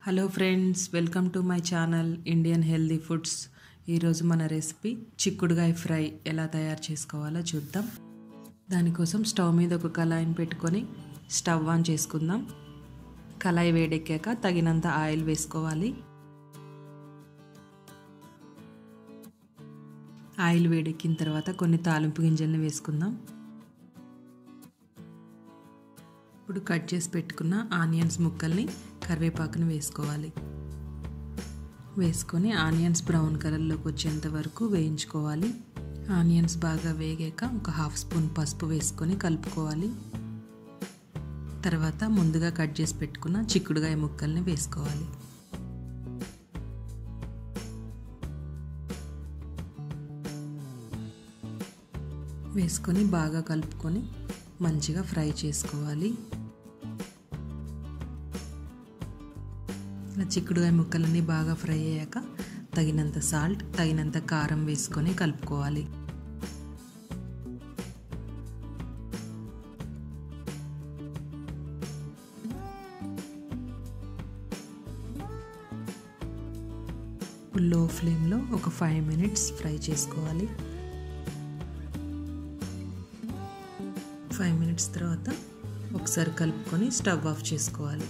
hello friends welcome to my channel Indian healthy foods ఈరోజు మన recipe చిక్కుడుగాయ fry ఎలా తయారు చేసుకోవాలో చూద్దాం దానికోసం స్టవ్ మీద ఒక కళాయిని పెట్టుకొని స్టవ్ ఆన్ చేసుకుందాం కళాయి వేడెక్కాక తగినంత ఆయిల్ వేసుకోవాలి ఆయిల్ వేడెక్కిన తర్వాత కొన్ని తాలింపు గింజల్ని వేసుకుందాం ఇప్పుడు కట్ చేసి పెట్టుకున్న ఆనియన్స్ ముక్కల్ని కరివేపాకుని వేసుకోవాలి వేసుకొని ఆనియన్స్ బ్రౌన్ కలర్లోకి వచ్చేంత వరకు వేయించుకోవాలి ఆనియన్స్ బాగా వేగాక ఒక హాఫ్ స్పూన్ పసుపు వేసుకొని కలుపుకోవాలి తర్వాత ముందుగా కట్ చేసి పెట్టుకున్న చిక్కుడుగాయ ముక్కల్ని వేసుకోవాలి వేసుకొని బాగా కలుపుకొని మంచిగా ఫ్రై చేసుకోవాలి ఇలా చిక్కుడుగాయ ముక్కలన్నీ బాగా ఫ్రై అయ్యాక తగినంత సాల్ట్ తగినంత కారం వేసుకొని కలుపుకోవాలి లో ఫ్లేమ్లో ఒక ఫైవ్ మినిట్స్ ఫ్రై చేసుకోవాలి ఫైవ్ మినిట్స్ తర్వాత ఒకసారి కలుపుకొని స్టవ్ ఆఫ్ చేసుకోవాలి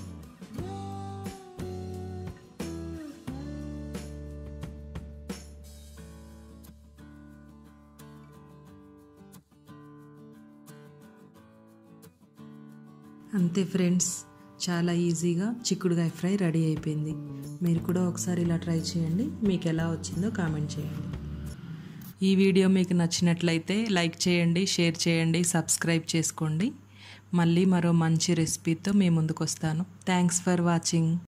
అంతే ఫ్రెండ్స్ చాలా ఈజీగా చిక్కుడుగాయ ఫ్రై రెడీ అయిపోయింది మీరు కూడా ఒకసారి ఇలా ట్రై చేయండి మీకు ఎలా వచ్చిందో కామెంట్ చేయండి ఈ వీడియో మీకు నచ్చినట్లయితే లైక్ చేయండి షేర్ చేయండి సబ్స్క్రైబ్ చేసుకోండి మళ్ళీ మరో మంచి రెసిపీతో మీ ముందుకు వస్తాను థ్యాంక్స్ ఫర్ వాచింగ్